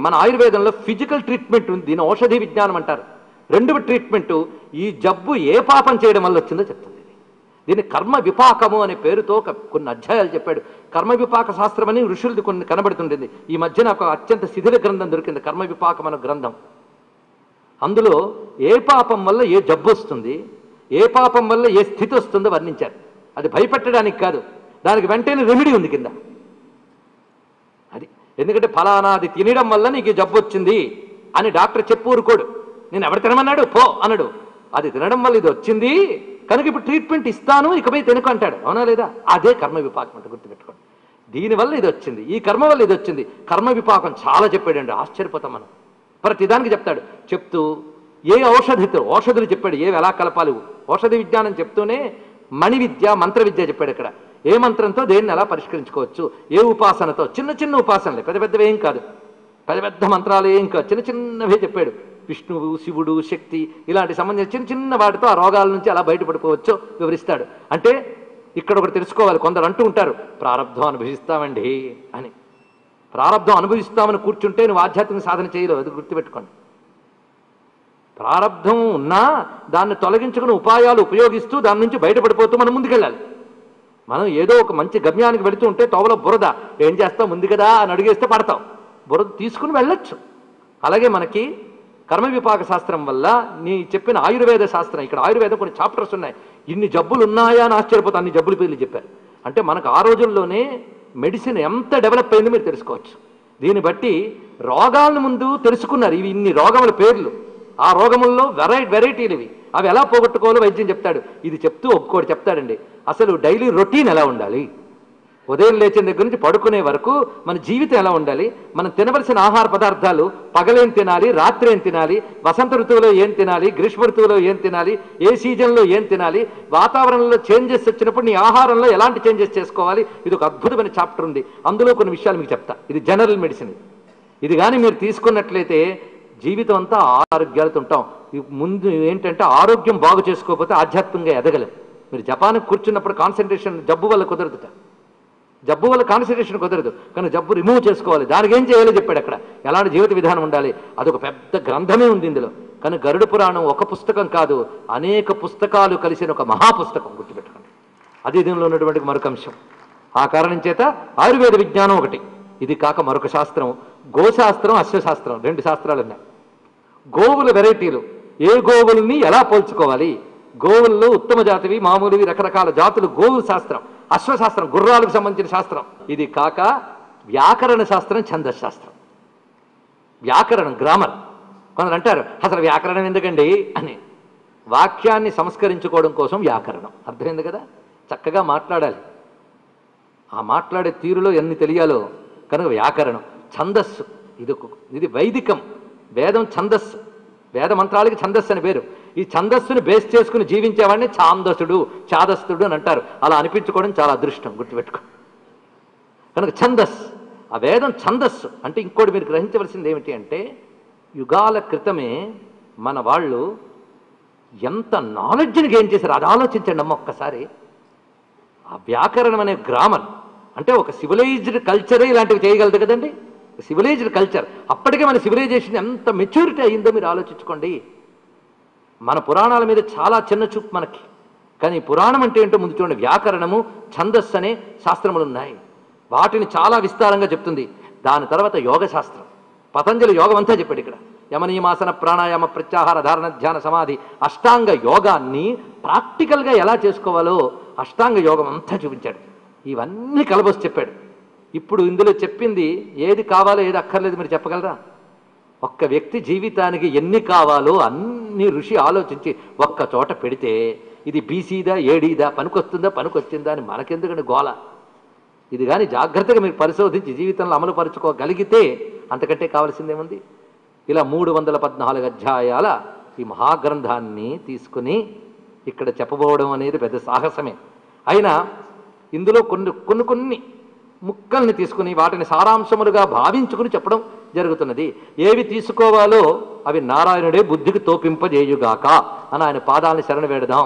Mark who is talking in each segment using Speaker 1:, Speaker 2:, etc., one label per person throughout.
Speaker 1: మన ఆయుర్వేదంలో physical treatment ఉంది దీని ఔషధి విజ్ఞానం అంటారు రెండవ ట్రీట్మెంట్ ఈ జబ్బు ఏ పాపం చేయడం వల్ల వచ్చిందో చెప్తుంది ఇది. దీన్ని కర్మ విపాకము అనే పేరుతో ఒక కొన్ని అధ్యాయాలు చెప్పాడు కర్మ విపాక శాస్త్రం అని ఋషులది కొన్ని కనబడుతుంటుంది ఈ మధ్యన ఒక అత్యంత శిథిల గ్రంథం దొరికింది కర్మ విపాకం అనే గ్రంథం అందులో ఏ పాపం వల్ల ఏ జబ్బు వస్తుంది ఏ పాపం వల్ల ఏ స్థితి వస్తుందో వర్ణించారు అది భయపెట్టడానికి కాదు దానికి వెంటనే రెమెడీ ఉంది కింద అది ఎందుకంటే ఫలానాది తినడం వల్ల నీకు ఈ జబ్బు వచ్చింది అని డాక్టర్ చెప్పు ఊరుకోడు నేను ఎవరు తినమన్నాడు పో అనడు అది తినడం వల్ల ఇది వచ్చింది కనుక ఇప్పుడు ట్రీట్మెంట్ ఇస్తాను ఇకపై తినకు అంటాడు అవునా లేదా అదే కర్మ విపాకం అంటే గుర్తుపెట్టుకోండి దీనివల్ల ఇది వచ్చింది ఈ కర్మ వల్ల ఇది వచ్చింది కర్మ విపాకం చాలా చెప్పాడండి ఆశ్చర్యపోతాం మనం ప్రతిదానికి చెప్తాడు చెప్తూ ఏ ఔషధితో ఔషధులు చెప్పాడు ఏవి ఎలా కలపాలి ఔషధ విజ్ఞానం చెప్తూనే మణి విద్య మంత్ర విద్య చెప్పాడు ఇక్కడ ఏ మంత్రంతో దేన్ని ఎలా పరిష్కరించుకోవచ్చు ఏ ఉపాసనతో చిన్న చిన్న ఉపాసనలే పెద్ద పెద్దవి ఏం కాదు పెద్ద పెద్ద మంత్రాలు ఏం కాదు చిన్న చిన్నవే చెప్పాడు విష్ణువు శివుడు శక్తి ఇలాంటి సంబంధించిన చిన్న చిన్న వాటితో ఆ రోగాల నుంచి ఎలా బయటపడిపోవచ్చో వివరిస్తాడు అంటే ఇక్కడ ఒకటి తెలుసుకోవాలి కొందరు అంటూ ఉంటారు ప్రారంధం అనుభవిస్తామండి అని ప్రారంధం అనుభవిస్తామని కూర్చుంటే నువ్వు ఆధ్యాత్మిక సాధన చేయలేవు అది గుర్తుపెట్టుకోండి ప్రారంధం ఉన్నా దాన్ని తొలగించుకుని ఉపాయాలు ఉపయోగిస్తూ దాని నుంచి బయటపడిపోతూ మనం ముందుకెళ్ళాలి మనం ఏదో ఒక మంచి గమ్యానికి వెళుతూ ఉంటే తోవలో బురద ఏం చేస్తావు ముందు కదా అని అడిగేస్తే పడతావు బురద తీసుకుని వెళ్ళొచ్చు అలాగే మనకి కర్మ విపాక శాస్త్రం వల్ల నీ చెప్పిన ఆయుర్వేద శాస్త్రం ఇక్కడ ఆయుర్వేదం కొన్ని చాప్టర్స్ ఉన్నాయి ఇన్ని జబ్బులు ఉన్నాయా అని ఆశ్చర్యపోతా అన్ని జబ్బుల పేర్లు చెప్పారు అంటే మనకు ఆ రోజుల్లోనే మెడిసిన్ ఎంత డెవలప్ అయిందో మీరు తెలుసుకోవచ్చు దీన్ని బట్టి రోగాలను ముందు తెలుసుకున్నారు ఇవి ఇన్ని రోగముల పేర్లు ఆ రోగముల్లో వెరై వెరైటీలు ఇవి అవి ఎలా పోగొట్టుకోవాలో వైద్యం చెప్తాడు ఇది చెప్తూ ఒక్కోటి చెప్తాడండి అసలు డైలీ రొటీన్ ఎలా ఉండాలి ఉదయం లేచిన దగ్గర నుంచి పడుకునే వరకు మన జీవితం ఎలా ఉండాలి మనం తినవలసిన ఆహార పదార్థాలు పగలేం తినాలి రాత్రి ఏం తినాలి వసంత ఋతువులో ఏం తినాలి గ్రీష్మ ఋతువులో ఏం తినాలి ఏ సీజన్లో ఏం తినాలి వాతావరణంలో చేంజెస్ వచ్చినప్పుడు నీ ఆహారంలో ఎలాంటి చేంజెస్ చేసుకోవాలి ఇది ఒక అద్భుతమైన చాప్టర్ ఉంది అందులో కొన్ని విషయాలు మీకు చెప్తా ఇది జనరల్ మెడిసిన్ ఇది కానీ మీరు తీసుకున్నట్లయితే జీవితం అంతా ఆరోగ్యాలతో ఉంటాం ఈ ముందు ఏంటంటే ఆరోగ్యం బాగు చేసుకోకపోతే ఆధ్యాత్మికంగా ఎదగలేం మీరు జపాన్కి కూర్చున్నప్పుడు కాన్సన్ట్రేషన్ జబ్బు వల్ల కుదరదుట జబ్బు వల్ల కాన్సన్ట్రేషన్ కుదరదు కానీ జబ్బు రిమూవ్ చేసుకోవాలి దానికి ఏం చేయాలో చెప్పాడు అక్కడ ఎలాంటి జీవిత విధానం ఉండాలి అదొక పెద్ద గ్రంథమే ఉంది ఇందులో కానీ గరుడ పురాణం ఒక పుస్తకం కాదు అనేక పుస్తకాలు కలిసిన ఒక మహాపుస్తకం గుర్తుపెట్టుకోండి అది దీనిలో ఉన్నటువంటి మరొక అంశం ఆ కారణం చేత ఆయుర్వేద విజ్ఞానం ఒకటి ఇది కాక మరొక శాస్త్రం గోశాస్త్రం అశ్వశాస్త్రం రెండు శాస్త్రాలు ఉన్నాయి గోవుల వెరైటీలు ఏ గోవుల్ని ఎలా పోల్చుకోవాలి గోవుల్లో ఉత్తమ జాతివి మామూలువి రకరకాల జాతులు గోవు శాస్త్రం అశ్వశాస్త్రం గుర్రాలకు సంబంధించిన శాస్త్రం ఇది కాక వ్యాకరణ శాస్త్రం ఛందస్ శాస్త్రం వ్యాకరణం గ్రామర్ కొందరు అంటారు అసలు వ్యాకరణం ఎందుకండి అని వాక్యాన్ని సంస్కరించుకోవడం కోసం వ్యాకరణం అర్థమైంది కదా చక్కగా మాట్లాడాలి ఆ మాట్లాడే తీరులో ఎన్ని తెలియాలో కనుక వ్యాకరణం ఛందస్సు ఇది ఒక- ఇది వైదికం వేదం ఛందస్సు వేద మంత్రాలకి ఛందస్సు అని పేరు ఈ ఛందస్సుని బేస్ చేసుకుని జీవించేవాడిని ఛాందసుడు చాదస్తుడు అని అంటారు అలా అనిపించుకోవడం చాలా అదృష్టం గుర్తుపెట్టుకో కనుక ఛందస్ ఆ వేదం ఛందస్సు అంటే ఇంకోటి మీరు గ్రహించవలసింది ఏమిటి అంటే యుగాల క్రితమే మన వాళ్ళు ఎంత నాలెడ్జ్ని గెయిన్ చేశారు అది ఆలోచించండి అమ్మ ఒక్కసారి ఆ వ్యాకరణం అనే గ్రామర్ అంటే ఒక సివిలైజ్డ్ కల్చరే ఇలాంటివి చేయగలదు కదండి సివిలైజ్డ్ కల్చర్ అప్పటికే మన సివిలైజేషన్ ఎంత మెచ్యూరిటీ అయ్యిందో మీరు ఆలోచించుకోండి మన పురాణాల మీద చాలా చిన్న చూపు మనకి కానీ పురాణం అంటే ఏంటో ముందు చూడండి వ్యాకరణము ఛందస్సు అనే శాస్త్రములు ఉన్నాయి వాటిని చాలా విస్తారంగా చెప్తుంది దాని తర్వాత యోగ శాస్త్రం పతంజలి యోగం అంతా చెప్పాడు ఇక్కడ యమనీయమాసన ప్రాణాయామ ప్రత్యాహార ధారణ ధ్యాన సమాధి అష్టాంగ యోగాన్ని ప్రాక్టికల్గా ఎలా చేసుకోవాలో అష్టాంగ యోగం అంతా చూపించాడు ఇవన్నీ కలబోసి చెప్పాడు ఇప్పుడు ఇందులో చెప్పింది ఏది కావాలో ఏది అక్కర్లేదు మీరు చెప్పగలరా ఒక్క వ్యక్తి జీవితానికి ఎన్ని కావాలో అన్ని ఋషి ఆలోచించి ఒక్క చోట పెడితే ఇది బీసీదా ఏడీదా పనికొస్తుందా పనికొచ్చిందా అని మనకెందుకండి గోల ఇది కానీ జాగ్రత్తగా మీరు పరిశోధించి జీవితంలో అమలు పరుచుకోగలిగితే అంతకంటే కావాల్సిందేముంది ఇలా మూడు వందల పద్నాలుగు అధ్యాయాల ఈ మహాగ్రంథాన్ని తీసుకుని ఇక్కడ చెప్పబోవడం అనేది పెద్ద సాహసమే అయినా ఇందులో కొన్ని కొన్ని కొన్ని ముక్కల్ని తీసుకుని వాటిని సారాంశములుగా భావించుకుని చెప్పడం జరుగుతున్నది ఏవి తీసుకోవాలో అవి నారాయణుడే బుద్ధికి తోపింపజేయుగాక అని ఆయన పాదాలను శరణ వేడదాం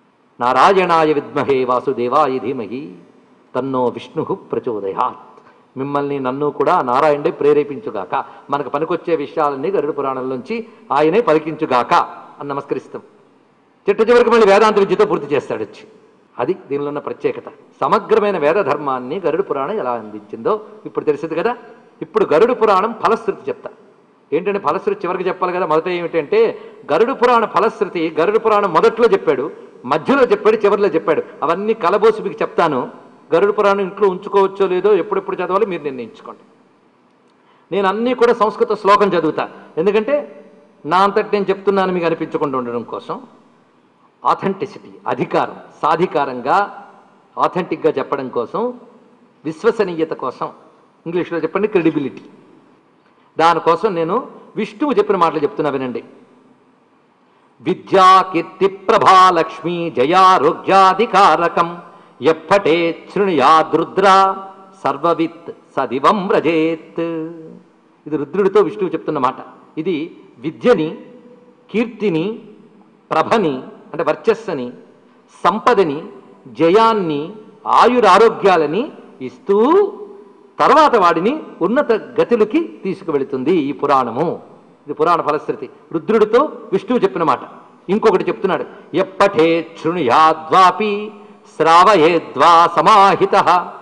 Speaker 1: నారాయణాయ విద్మహే వాసుదేవాయ ధీమహి తన్నో విష్ణు ప్రచోదయాత్ మిమ్మల్ని నన్ను కూడా ఆ నారాయణుడే ప్రేరేపించుగాక మనకు పనికొచ్చే విషయాలన్నీ గరుడ పురాణంలోంచి ఆయనే పలికించుగాక అని నమస్కరిస్తాం చిట్ట చివరికి మళ్ళీ వేదాంత విద్యతో పూర్తి చేస్తాడు వచ్చి అది దీనిలో ఉన్న ప్రత్యేకత సమగ్రమైన వేద ధర్మాన్ని గరుడ పురాణం ఎలా అందించిందో ఇప్పుడు తెలిసింది కదా ఇప్పుడు గరుడ పురాణం ఫలశ్రుతి చెప్తా ఏంటంటే ఫలశ్రుతి చివరికి చెప్పాలి కదా మొదట ఏమిటంటే గరుడ పురాణ ఫలశ్రుతి గరుడ పురాణం మొదట్లో చెప్పాడు మధ్యలో చెప్పాడు చివరిలో చెప్పాడు అవన్నీ కలబోసి మీకు చెప్తాను గరుడ పురాణం ఇంట్లో ఉంచుకోవచ్చో లేదో ఎప్పుడెప్పుడు చదవాలి మీరు నిర్ణయించుకోండి నేను అన్నీ కూడా సంస్కృత శ్లోకం చదువుతా ఎందుకంటే నా అంతటి నేను చెప్తున్నాను మీకు అనిపించకుండా ఉండడం కోసం ఆథెంటిసిటీ అధికారం సాధికారంగా ఆథెంటిక్గా చెప్పడం కోసం విశ్వసనీయత కోసం ఇంగ్లీష్లో చెప్పండి క్రెడిబిలిటీ దానికోసం నేను విష్ణువు చెప్పిన మాటలు చెప్తున్నా వినండి విద్యా కీర్తి ప్రభాలక్ష్మి జయారోగ్యాధికారకం ఎప్పటే శృణుయాదృద్ర సర్వవిత్ సదివం వ్రజేత్ ఇది రుద్రుడితో విష్ణువు చెప్తున్న మాట ఇది విద్యని కీర్తిని ప్రభని అంటే వర్చస్సుని సంపదని జయాన్ని ఆయురారోగ్యాలని ఇస్తూ తర్వాత వాడిని ఉన్నత గతులకి తీసుకువెళుతుంది ఈ పురాణము ఇది పురాణ ఫలశ్రుతి రుద్రుడితో విష్ణువు చెప్పిన మాట ఇంకొకటి చెప్తున్నాడు ఎప్పటే శృణుయాద్వాపి శ్రావయేద్వా సమాహిత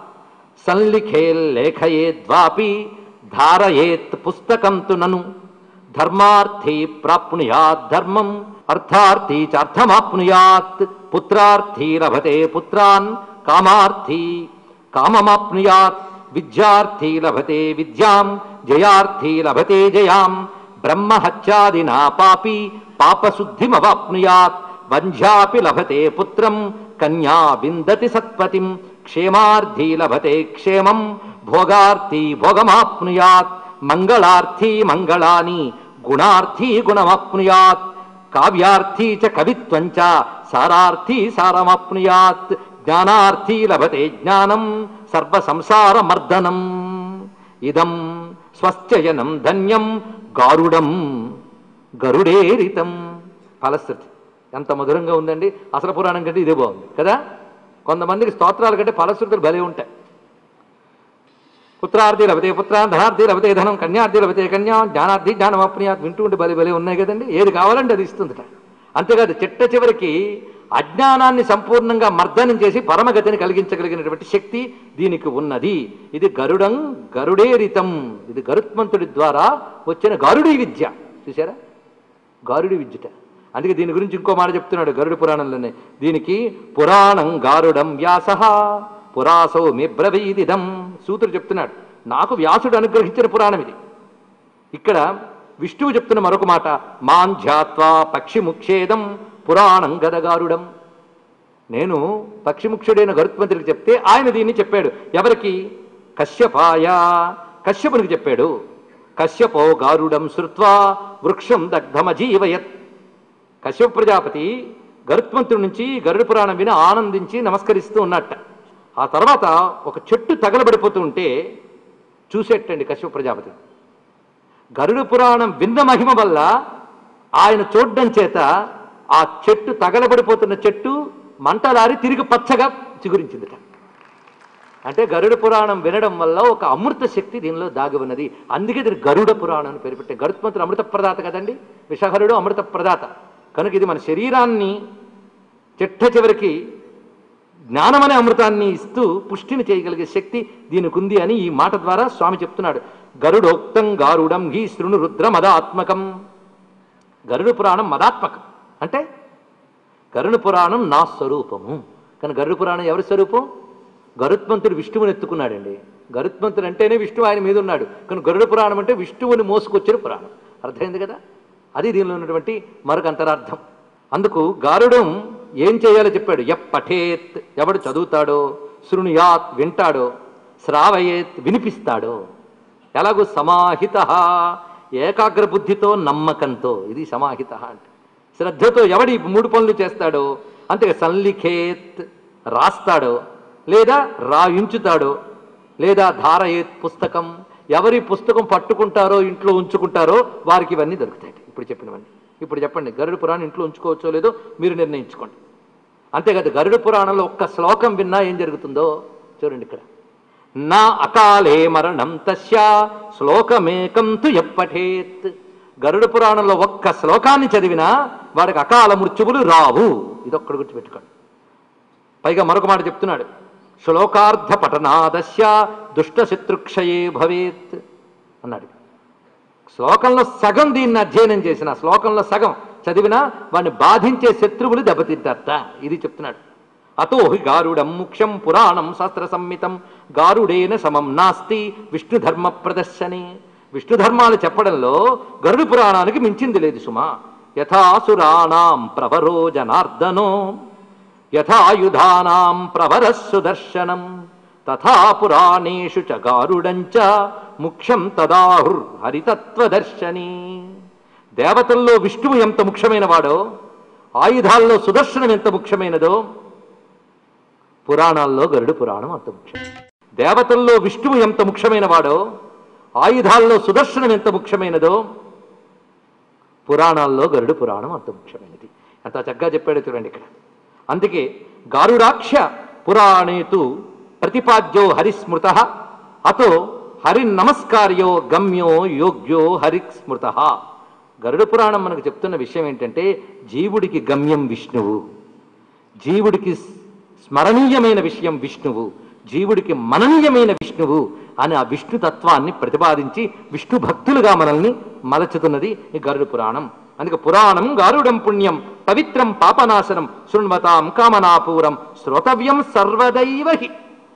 Speaker 1: సంలిఖేల్లేఖయేద్వాపి ధారయేత్ పుస్తకం తు నను ధర్మార్థీ ప్రాప్నుయాత్ ధర్మం అర్థార్థీ చ అర్థమాప్నుయాత్ పుత్రార్థీ లభతే పుత్రాన్ కామార్థీ కామమాప్నుయాత్ విద్యార్థీ లభతే విద్యాం జయార్థీ లభతే జయాం బ్రహ్మహత్యాదినా పాపి పాపశుద్ధిమవాప్నుయాత్ వంధ్యాపి లభతే పుత్రం కన్యా విందతి సత్పతిం క్షేమార్థీ లభతే క్షేమం భోగార్థీ భోగమాప్నుయాత్ మంగళార్థీ మంగళాని గుణార్థీ గుణమాప్నుయాత్ కావ్యార్థీ చ కవిత్వం చ సారార్థీ సారమాప్నుయాత్ జ్ఞానార్థీ లభతే జ్ఞానం సర్వసంసారమర్దనం ఇదం స్వస్థయనం ధన్యం గారుడం గరుడేరితం ఫలశ్రుతి ఎంత మధురంగా ఉందండి అసలు పురాణం కంటే ఇదే బాగుంది కదా కొంతమందికి స్తోత్రాల కంటే ఫలశ్రుతులు భలే ఉంటాయి పుత్రార్థి లభతే పుత్ర ధనార్థి లభతే ధనం కన్యార్థి లభతే కన్యా జ్ఞానార్థి జ్ఞానం అప్నియాత్ వింటూ ఉంటే భలే భలే ఉన్నాయి కదండి ఏది కావాలంటే అది ఇస్తుందిట అంతేకాదు చిట్ట చివరికి అజ్ఞానాన్ని సంపూర్ణంగా మర్దనం చేసి పరమగతిని కలిగించగలిగినటువంటి శక్తి దీనికి ఉన్నది ఇది గరుడం గరుడేరితం ఇది గరుత్మంతుడి ద్వారా వచ్చిన గారుడి విద్య చూసారా గారుడి విద్యట అందుకే దీని గురించి ఇంకో మాట చెప్తున్నాడు గరుడు పురాణంలోనే దీనికి పురాణం గారుడం వ్యాస పురాసౌ మిబ్రవీదిదం సూతుడు చెప్తున్నాడు నాకు వ్యాసుడు అనుగ్రహించిన పురాణం ఇది ఇక్కడ విష్ణువు చెప్తున్న మరొక మాట మాంధ్యాత్వా పక్షిముక్షేదం పురాణం గదగారుడం నేను పక్షిముక్షుడైన గరుత్మంతుడికి చెప్తే ఆయన దీన్ని చెప్పాడు ఎవరికి కశ్యపాయ కశ్యపునికి చెప్పాడు కశ్యపో గారుడం శృత్వా వృక్షం దగ్ధమజీవయత్ కశ్యప ప్రజాపతి గరుత్మంతుడి నుంచి గరుడ పురాణం విని ఆనందించి నమస్కరిస్తూ ఉన్నట్ట ఆ తర్వాత ఒక చెట్టు తగలబడిపోతూ ఉంటే చూసేటండి కశ్యప ప్రజాపతి గరుడ పురాణం విన్న మహిమ వల్ల ఆయన చూడడం చేత ఆ చెట్టు తగలబడిపోతున్న చెట్టు మంటలారి తిరిగి పచ్చగా చిగురించిందిట అంటే గరుడ పురాణం వినడం వల్ల ఒక అమృత శక్తి దీనిలో దాగి ఉన్నది అందుకే దీని గరుడ పురాణం అని పేరు పెట్టే గరుత్మంతుడు అమృత ప్రదాత కదండి విషహరుడు అమృత ప్రదాత కనుక ఇది మన శరీరాన్ని చిట్ట చివరికి జ్ఞానమనే అమృతాన్ని ఇస్తూ పుష్టిని చేయగలిగే శక్తి దీనికి ఉంది అని ఈ మాట ద్వారా స్వామి చెప్తున్నాడు గరుడోక్తం గారుడం హీ శృణు రుద్ర మదాత్మకం గరుడు పురాణం మదాత్మకం అంటే గరుడ పురాణం నా స్వరూపము కానీ గరుడ పురాణం ఎవరి స్వరూపం గరుత్మంతుడు విష్ణువుని ఎత్తుకున్నాడండి గరుత్మంతుడు అంటేనే విష్ణువు ఆయన మీద ఉన్నాడు కానీ గరుడ పురాణం అంటే విష్ణువుని మోసుకొచ్చిన పురాణం అర్థమైంది కదా అది దీనిలో ఉన్నటువంటి మరొక అంతరార్థం అందుకు గారుడం ఏం చేయాలో చెప్పాడు ఎప్పఠేత్ ఎవడు చదువుతాడో శృణుయాత్ వింటాడో శ్రావయేత్ వినిపిస్తాడో ఎలాగో సమాహిత ఏకాగ్ర బుద్ధితో నమ్మకంతో ఇది సమాహిత అంటే శ్రద్ధతో ఎవడి ఈ మూడు పనులు చేస్తాడో అంతే సంలిఖేత్ రాస్తాడో లేదా రాయించుతాడో లేదా ధారయేత్ పుస్తకం ఎవరి పుస్తకం పట్టుకుంటారో ఇంట్లో ఉంచుకుంటారో వారికి ఇవన్నీ దొరుకుతాయి ఇప్పుడు చెప్పినవన్నీ ఇప్పుడు చెప్పండి గరుడ పురాణం ఇంట్లో ఉంచుకోవచ్చో లేదో మీరు నిర్ణయించుకోండి అంతేకాదు గరుడ పురాణంలో ఒక్క శ్లోకం విన్నా ఏం జరుగుతుందో చూడండి ఇక్కడ నా అకాలే మరణం తస్య శ్లోకమేకం తు ఎప్పఠేత్ గరుడ పురాణంలో ఒక్క శ్లోకాన్ని చదివినా వాడికి అకాల మృత్యువులు రావు ఇదొక్కడు గుర్తుపెట్టుకోండి పైగా మరొక మాట చెప్తున్నాడు శ్లోకార్థ పఠనాదస్య దుష్ట శత్రుక్షయే భవేత్ అన్నాడు శ్లోకంలో సగం దీన్ని అధ్యయనం చేసిన శ్లోకంలో సగం చదివినా వాడిని బాధించే శత్రువులు దెబ్బతింటారట ఇది చెప్తున్నాడు అతో హి గారుడం ముఖ్యం పురాణం శాస్త్ర సంహితం గారుడేన సమం నాస్తి విష్ణు ధర్మ ప్రదర్శనే విష్ణు ధర్మాలు చెప్పడంలో గరుడు పురాణానికి మించింది లేదు సుమా యథాసురాణం ప్రవరో జనార్దనో యథాయుధానాం ప్రవర సుదర్శనం తథా పురాణేషు చ గారుడంచ ముఖ్యం తదాహుర్ హరితత్వదర్శని దేవతల్లో విష్ణువు ఎంత ముఖ్యమైన వాడో ఆయుధాల్లో సుదర్శనం ఎంత ముఖ్యమైనదో పురాణాల్లో గరుడు పురాణం అంత ముఖ్యం దేవతల్లో విష్ణువు ఎంత ముఖ్యమైన వాడో ఆయుధాల్లో సుదర్శనం ఎంత ముఖ్యమైనదో పురాణాల్లో గరుడు పురాణం అంత ముఖ్యమైనది అంత చక్కగా చెప్పాడు చూడండి ఇక్కడ అందుకే గారుడాక్ష పురాణేతు ప్రతిపాద్యో హరిస్మృత అతో హరి నమస్కార్యో గమ్యో యోగ్యో హరిస్మృత గరుడ పురాణం మనకు చెప్తున్న విషయం ఏంటంటే జీవుడికి గమ్యం విష్ణువు జీవుడికి స్మరణీయమైన విషయం విష్ణువు జీవుడికి మననీయమైన విష్ణువు అని ఆ విష్ణు తత్వాన్ని ప్రతిపాదించి విష్ణు భక్తులుగా మనల్ని మలచుతున్నది ఈ గరుడ పురాణం అందుకే పురాణం గారుడం పుణ్యం పవిత్రం పాపనాశనం శృణ్వతాం కామనాపూరం శ్రోతవ్యం సర్వదైవ హి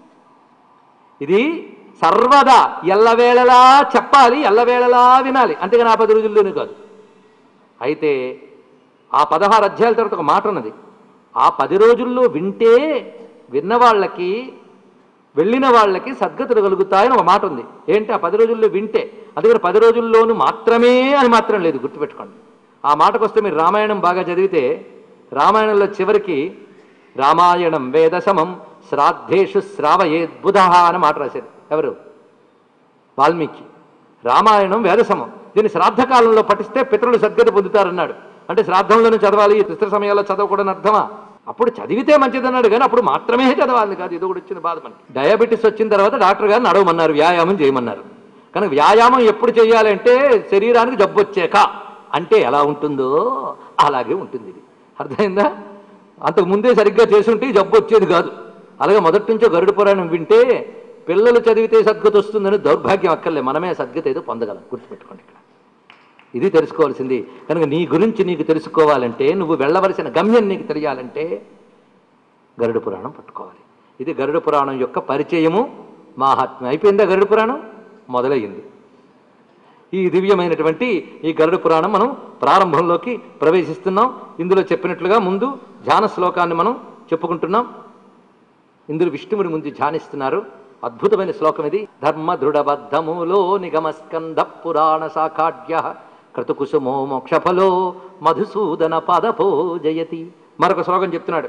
Speaker 1: ఇది సర్వదా ఎల్లవేళలా చెప్పాలి ఎల్లవేళలా వినాలి అంతేగాని ఆ పది రోజుల్లోనే కాదు అయితే ఆ పదహారు అధ్యాయాల తర్వాత ఒక మాట ఉన్నది ఆ పది రోజుల్లో వింటే విన్న వాళ్ళకి వెళ్ళిన వాళ్ళకి సద్గతులు కలుగుతాయని ఒక మాట ఉంది ఏంటి ఆ పది రోజుల్లో వింటే అందుకని పది రోజుల్లోనూ మాత్రమే అని మాత్రం లేదు గుర్తుపెట్టుకోండి ఆ మాటకు వస్తే మీరు రామాయణం బాగా చదివితే రామాయణంలో చివరికి రామాయణం వేదశమం శ్రాద్ధేషు శ్రావయేద్బుధ అని మాట రాశారు ఎవరు వాల్మీకి రామాయణం వేదసమం దీన్ని శ్రాద్ధకాలంలో పఠిస్తే పితరులు సద్గతి పొందుతారన్నాడు అంటే శ్రాద్ధంలోనే చదవాలి ఈ తిస్త్ర సమయాల్లో చదవకూడని అర్థమా అప్పుడు చదివితే మంచిదన్నాడు కానీ అప్పుడు మాత్రమే చదవాలి కాదు ఇది కూడా వచ్చిన బాధ మనకి డయాబెటీస్ వచ్చిన తర్వాత డాక్టర్ గారు నడవమన్నారు వ్యాయామం చేయమన్నారు కనుక వ్యాయామం ఎప్పుడు చేయాలంటే శరీరానికి జబ్బు వచ్చాక అంటే ఎలా ఉంటుందో అలాగే ఉంటుంది ఇది అర్థమైందా అంతకు ముందే సరిగ్గా చేసుంటే ఈ జబ్బు వచ్చేది కాదు అలాగే మొదటి నుంచో గరుడ పురాణం వింటే పిల్లలు చదివితే సద్గతి వస్తుందని దౌర్భాగ్యం అక్కర్లే మనమే సద్గతి ఏదో పొందగలం గుర్తుపెట్టుకోండి ఇక్కడ ఇది తెలుసుకోవాల్సింది కనుక నీ గురించి నీకు తెలుసుకోవాలంటే నువ్వు వెళ్ళవలసిన గమ్యం నీకు తెలియాలంటే గరుడ పురాణం పట్టుకోవాలి ఇది గరుడ పురాణం యొక్క పరిచయము మాహాత్మ్యం అయిపోయిందా గరుడ పురాణం మొదలయ్యింది ఈ దివ్యమైనటువంటి ఈ గరుడ పురాణం మనం ప్రారంభంలోకి ప్రవేశిస్తున్నాం ఇందులో చెప్పినట్లుగా ముందు ధ్యాన శ్లోకాన్ని మనం చెప్పుకుంటున్నాం ఇందులో విష్ణువుని ముందు ధ్యానిస్తున్నారు అద్భుతమైన శ్లోకం ఇది ధర్మ దృఢబద్ధములో నిగమస్కంద పురాణ శాఖాఢ్య క్రతుకుసుమో మోక్షఫలో మధుసూదన పదపో జయతి మరొక శ్లోకం చెప్తున్నాడు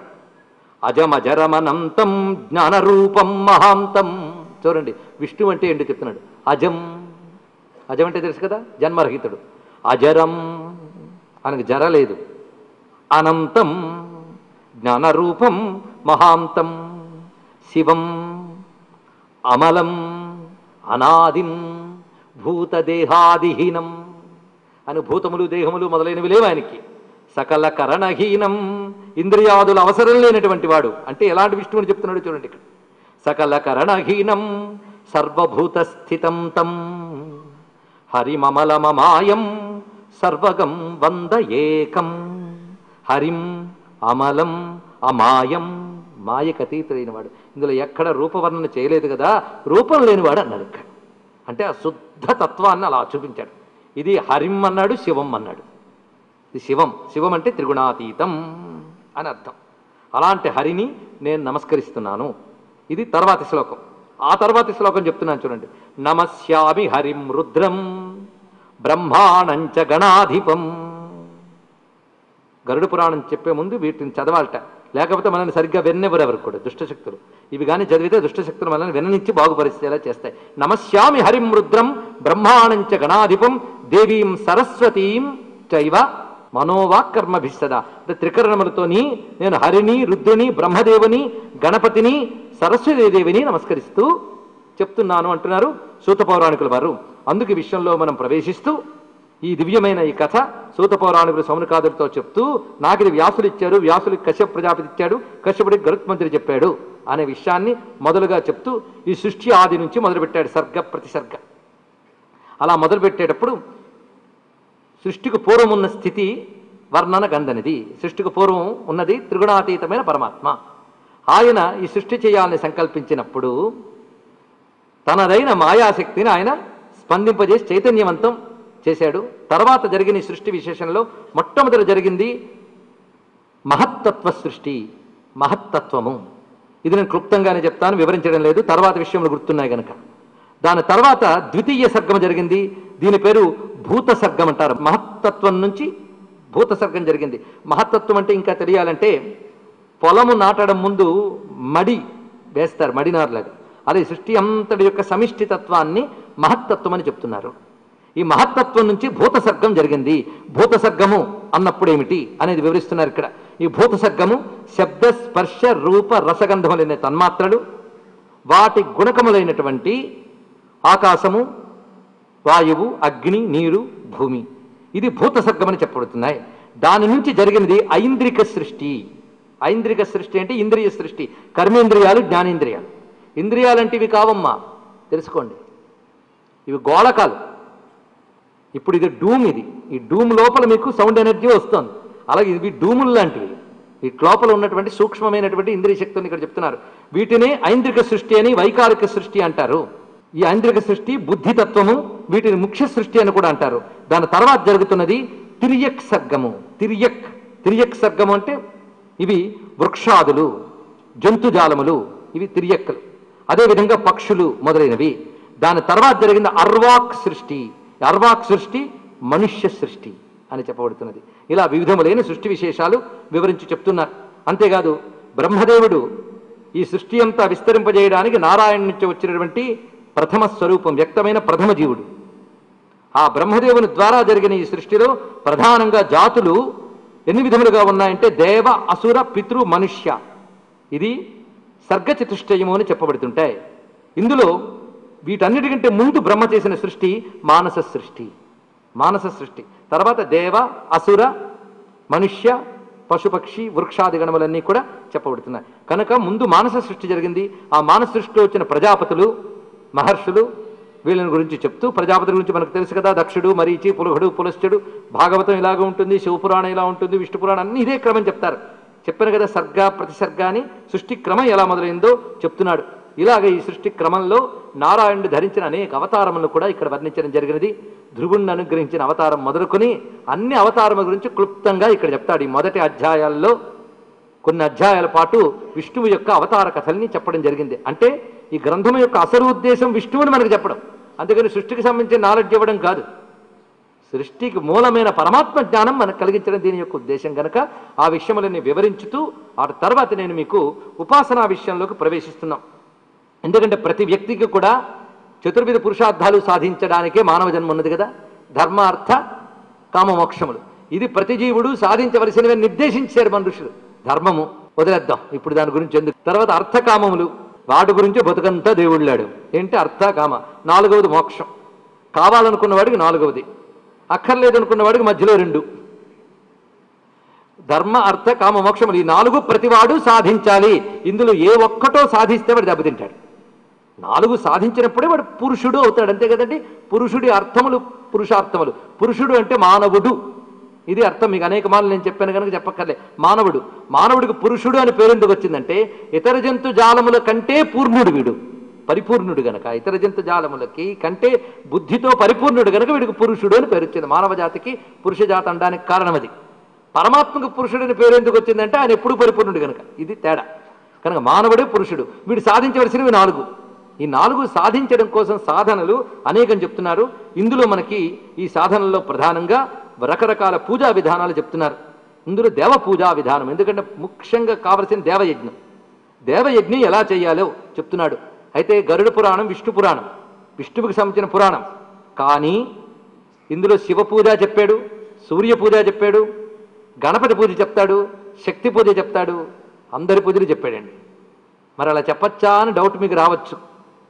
Speaker 1: అజమజరమనంతం జ్ఞానరూపం మహాంతం చూడండి విష్ణు అంటే ఏంటి చెప్తున్నాడు అజం అజం అంటే తెలుసు కదా జన్మరహితుడు అజరం ఆయనకు జర లేదు అనంతం జ్ఞానరూపం మహాంతం శివం అమలం అనాదిం భూతదేహాదిహీనం అని భూతములు దేహములు మొదలైనవి లేవు ఆయనకి సకల కరణహీనం ఇంద్రియాదుల అవసరం లేనటువంటి వాడు అంటే ఎలాంటి విష్ణువుని చెప్తున్నాడు చూడండి ఇక్కడ సకల కరణహీనం సర్వభూత స్థితం తం హరిమమలమమాయం సర్వగం వంద ఏకం హరిం అమలం అమాయం మాయకు అతీతుడైన వాడు ఇందులో ఎక్కడ రూపవర్ణన చేయలేదు కదా రూపం లేనివాడు అన్నాడు ఇక్కడ అంటే ఆ శుద్ధ తత్వాన్ని అలా చూపించాడు ఇది హరిం అన్నాడు శివం అన్నాడు ఇది శివం శివం అంటే త్రిగుణాతీతం అని అర్థం అలాంటి హరిని నేను నమస్కరిస్తున్నాను ఇది తర్వాతి శ్లోకం ఆ తర్వాతి శ్లోకం చెప్తున్నాను చూడండి నమస్యామి హరిం రుద్రం బ్రహ్మాణంచ గణాధిపం గరుడ పురాణం చెప్పే ముందు వీటిని చదవాలట లేకపోతే మనల్ని సరిగ్గా విన్నెవరు ఎవరు కూడా దుష్టశక్తులు ఇవి కానీ చదివితే దుష్టశక్తులు మనల్ని విననిచ్చి బాగుపరిచేలా చేస్తాయి నమస్యామి హరిం రుద్రం బ్రహ్మాణంచ గణాధిపం దేవీం సరస్వతీం చైవ మనోవాకర్మభిస్తద అంటే త్రికరణములతోని నేను హరిని రుద్రుని బ్రహ్మదేవుని గణపతిని సరస్వతీదేవిని నమస్కరిస్తూ చెప్తున్నాను అంటున్నారు సూత పౌరాణికుల వారు అందుకు ఈ విషయంలో మనం ప్రవేశిస్తూ ఈ దివ్యమైన ఈ కథ సూత పౌరాణికులు సౌనకాదులతో చెప్తూ నాకు ఇది వ్యాసులు ఇచ్చారు వ్యాసులు కశ్యప ప్రజాపతి ఇచ్చాడు కశ్యపుడికి గరుత్మంతుడు చెప్పాడు అనే విషయాన్ని మొదలుగా చెప్తూ ఈ సృష్టి ఆది నుంచి మొదలుపెట్టాడు సర్గ ప్రతిసర్గ అలా మొదలుపెట్టేటప్పుడు సృష్టికి పూర్వం ఉన్న స్థితి వర్ణన గంధనిది సృష్టికి పూర్వం ఉన్నది త్రిగుణాతీతమైన పరమాత్మ ఆయన ఈ సృష్టి చేయాలని సంకల్పించినప్పుడు తనదైన మాయాశక్తిని ఆయన స్పందింపజేసి చైతన్యవంతం చేశాడు తర్వాత జరిగిన ఈ సృష్టి విశేషంలో మొట్టమొదట జరిగింది మహత్తత్వ సృష్టి మహత్తత్వము ఇది నేను క్లుప్తంగానే చెప్తాను వివరించడం లేదు తర్వాత విషయంలో గుర్తున్నాయి గనక దాని తర్వాత ద్వితీయ సర్గం జరిగింది దీని పేరు భూత సర్గం అంటారు మహత్తత్వం నుంచి భూత సర్గం జరిగింది మహత్తత్వం అంటే ఇంకా తెలియాలంటే పొలము నాటడం ముందు మడి వేస్తారు మడినారులాగా అదే సృష్టి అంతటి యొక్క సమిష్టి తత్వాన్ని మహత్తత్వం అని చెప్తున్నారు ఈ మహత్తత్వం నుంచి భూత సర్గం జరిగింది భూత సర్గము అన్నప్పుడు ఏమిటి అనేది వివరిస్తున్నారు ఇక్కడ ఈ భూత సర్గము శబ్ద స్పర్శ రూప రసగంధములైన తన్మాత్రలు వాటి గుణకములైనటువంటి ఆకాశము వాయువు అగ్ని నీరు భూమి ఇది భూత సర్గమని చెప్పబడుతున్నాయి దాని నుంచి జరిగినది ఐంద్రిక సృష్టి ఐంద్రిక సృష్టి అంటే ఇంద్రియ సృష్టి కర్మేంద్రియాలు జ్ఞానేంద్రియాలు ఇంద్రియాలంటే ఇవి కావమ్మా తెలుసుకోండి ఇవి గోళకాలు ఇప్పుడు ఇది డూమ్ ఇది ఈ డూమ్ లోపల మీకు సౌండ్ ఎనర్జీ వస్తుంది అలాగే ఇవి డూములు లాంటివి ఈ లోపల ఉన్నటువంటి సూక్ష్మమైనటువంటి ఇంద్రియ శక్తులను ఇక్కడ చెప్తున్నారు వీటిని ఐంద్రిక సృష్టి అని వైకారిక సృష్టి అంటారు ఈ ఐంద్రిక సృష్టి బుద్ధితత్వము వీటిని ముఖ్య సృష్టి అని కూడా అంటారు దాని తర్వాత జరుగుతున్నది తిరియక్ సర్గము తిరియక్ తిరియక్ సర్గము అంటే ఇవి వృక్షాదులు జంతుజాలములు ఇవి తిరియక్కలు అదేవిధంగా పక్షులు మొదలైనవి దాని తర్వాత జరిగిన అర్వాక్ సృష్టి అర్వాక్ సృష్టి మనుష్య సృష్టి అని చెప్పబడుతున్నది ఇలా వివిధములైన సృష్టి విశేషాలు వివరించి చెప్తున్నారు అంతేకాదు బ్రహ్మదేవుడు ఈ సృష్టి అంతా విస్తరింపజేయడానికి నారాయణ నుంచి వచ్చినటువంటి ప్రథమ స్వరూపం వ్యక్తమైన ప్రథమ జీవుడు ఆ బ్రహ్మదేవుని ద్వారా జరిగిన ఈ సృష్టిలో ప్రధానంగా జాతులు ఎన్ని విధములుగా ఉన్నాయంటే దేవ అసుర పితృ మనుష్య ఇది సర్గ చతుష్టయము అని చెప్పబడుతుంటాయి ఇందులో వీటన్నిటికంటే ముందు బ్రహ్మ చేసిన సృష్టి మానస సృష్టి మానస సృష్టి తర్వాత దేవ అసుర మనుష్య పశుపక్షి వృక్షాది గణములన్నీ కూడా చెప్పబడుతున్నాయి కనుక ముందు మానస సృష్టి జరిగింది ఆ మానస సృష్టిలో వచ్చిన ప్రజాపతులు మహర్షులు వీళ్ళని గురించి చెప్తూ ప్రజాపతి గురించి మనకు తెలుసు కదా దక్షుడు మరీచి పులుహుడు పులశ్చుడు భాగవతం ఇలాగ ఉంటుంది శివపురాణం ఇలా ఉంటుంది విష్ణు పురాణం అన్ని ఇదే క్రమం చెప్తారు చెప్పాను కదా సర్గ ప్రతిసర్గ అని సృష్టి క్రమం ఎలా మొదలైందో చెప్తున్నాడు ఇలాగ ఈ సృష్టి క్రమంలో నారాయణుడు ధరించిన అనేక అవతారములను కూడా ఇక్కడ వర్ణించడం జరిగినది ధ్రువుణ్ణి అనుగ్రహించిన అవతారం మొదలుకొని అన్ని అవతారముల గురించి క్లుప్తంగా ఇక్కడ చెప్తాడు ఈ మొదటి అధ్యాయాల్లో కొన్ని అధ్యాయాల పాటు విష్ణువు యొక్క అవతార కథల్ని చెప్పడం జరిగింది అంటే ఈ గ్రంథం యొక్క అసలు ఉద్దేశం విష్ణువుని మనకు చెప్పడం అందుకని సృష్టికి సంబంధించిన నాలెడ్జ్ ఇవ్వడం కాదు సృష్టికి మూలమైన పరమాత్మ జ్ఞానం మనకు కలిగించడం దీని యొక్క ఉద్దేశం గనక ఆ విషయములని వివరించుతూ ఆ తర్వాత నేను మీకు ఉపాసనా విషయంలోకి ప్రవేశిస్తున్నాం ఎందుకంటే ప్రతి వ్యక్తికి కూడా చతుర్విధ పురుషార్థాలు సాధించడానికే మానవ జన్మ ఉన్నది కదా ధర్మ అర్థ కామ మోక్షములు ఇది ప్రతి జీవుడు సాధించవలసినవి నిర్దేశించారు మన ఋషులు ధర్మము వదిలేద్దాం ఇప్పుడు దాని గురించి ఎందుకు తర్వాత అర్థకామములు వాటి గురించి బతుకంతా దేవుళ్ళాడు ఏంటి అర్థ కామ నాలుగవది మోక్షం కావాలనుకున్న వాడికి నాలుగవది అక్కర్లేదు అనుకున్న వాడికి మధ్యలో రెండు ధర్మ అర్థ కామ మోక్షములు ఈ నాలుగు ప్రతివాడు సాధించాలి ఇందులో ఏ ఒక్కటో సాధిస్తే వాడు దెబ్బతింటాడు నాలుగు సాధించినప్పుడే వాడు పురుషుడు అవుతాడు అంతే కదండి పురుషుడి అర్థములు పురుషార్థములు పురుషుడు అంటే మానవుడు ఇది అర్థం మీకు అనేక మార్లు నేను చెప్పాను కనుక చెప్పక్కర్లే మానవుడు మానవుడికి పురుషుడు అని పేరు ఎందుకు వచ్చిందంటే ఇతర జంతు జాలముల కంటే పూర్ణుడు వీడు పరిపూర్ణుడు గనక ఇతర జంతు జాలములకి కంటే బుద్ధితో పరిపూర్ణుడు గనక వీడికి పురుషుడు అని పేరు వచ్చింది మానవ జాతికి పురుష జాతి అనడానికి కారణం అది పరమాత్మకు పురుషుడిని పేరు ఎందుకు వచ్చిందంటే ఆయన ఎప్పుడు పరిపూర్ణుడు గనక ఇది తేడా కనుక మానవుడే పురుషుడు వీడు సాధించవలసినవి నాలుగు ఈ నాలుగు సాధించడం కోసం సాధనలు అనేకం చెప్తున్నారు ఇందులో మనకి ఈ సాధనలో ప్రధానంగా రకరకాల పూజా విధానాలు చెప్తున్నారు ఇందులో దేవ పూజా విధానం ఎందుకంటే ముఖ్యంగా కావలసిన దేవయజ్ఞం దేవయజ్ఞం ఎలా చేయాలో చెప్తున్నాడు అయితే గరుడ పురాణం విష్ణు పురాణం విష్ణువుకి సంబంధించిన పురాణం కానీ ఇందులో శివ పూజ చెప్పాడు సూర్య పూజ చెప్పాడు గణపతి పూజ చెప్తాడు శక్తి పూజ చెప్తాడు అందరి పూజలు చెప్పాడండి మరి అలా చెప్పచ్చా అని డౌట్ మీకు రావచ్చు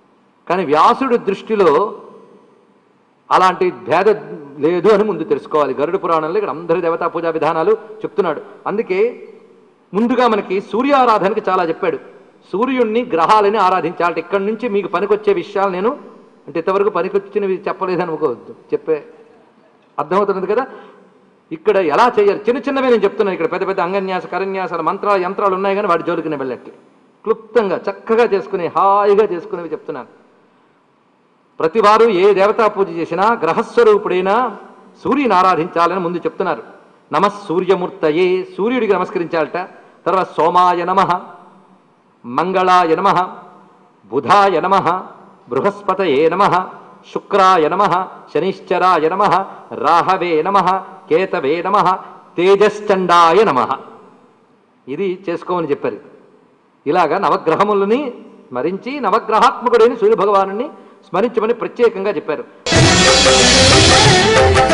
Speaker 1: కానీ వ్యాసుడి దృష్టిలో అలాంటి భేద లేదు అని ముందు తెలుసుకోవాలి గరుడ పురాణంలో ఇక్కడ అందరి దేవతా పూజా విధానాలు చెప్తున్నాడు అందుకే ముందుగా మనకి సూర్యారాధనకి చాలా చెప్పాడు సూర్యుణ్ణి గ్రహాలని ఆరాధించాలి ఇక్కడి నుంచి మీకు పనికొచ్చే విషయాలు నేను అంటే ఇంతవరకు పనికొచ్చినవి చెప్పలేదని అనుకోవద్దు చెప్పే అర్థమవుతున్నది కదా ఇక్కడ ఎలా చేయాలి చిన్న చిన్నవే నేను చెప్తున్నాను ఇక్కడ పెద్ద పెద్ద అంగన్యాస కరన్యాసాల మంత్రాలు యంత్రాలు ఉన్నాయి కానీ వాటి జోలికి నేను వెళ్ళట్లే క్లుప్తంగా చక్కగా చేసుకుని హాయిగా చేసుకునేవి చెప్తున్నాను ప్రతివారు ఏ దేవతా పూజ చేసినా గ్రహస్వరూపుడైన సూర్యుని ఆరాధించాలని ముందు చెప్తున్నారు నమ సూర్యమూర్తయే సూర్యుడికి నమస్కరించాలట తర్వాత సోమాయ నమ మంగళాయ నమ బుధాయ నమ బృహస్పతయే నమ శుక్రాయ నమ శనిశ్చరాయ నమ రాహవే నమ కేతవే నమ తేజశ్చండాయ నమ ఇది చేసుకోమని చెప్పారు ఇలాగా నవగ్రహములని స్మరించి నవగ్రహాత్మకుడైన సూర్య భగవాను స్మరించమని ప్రత్యేకంగా చెప్పారు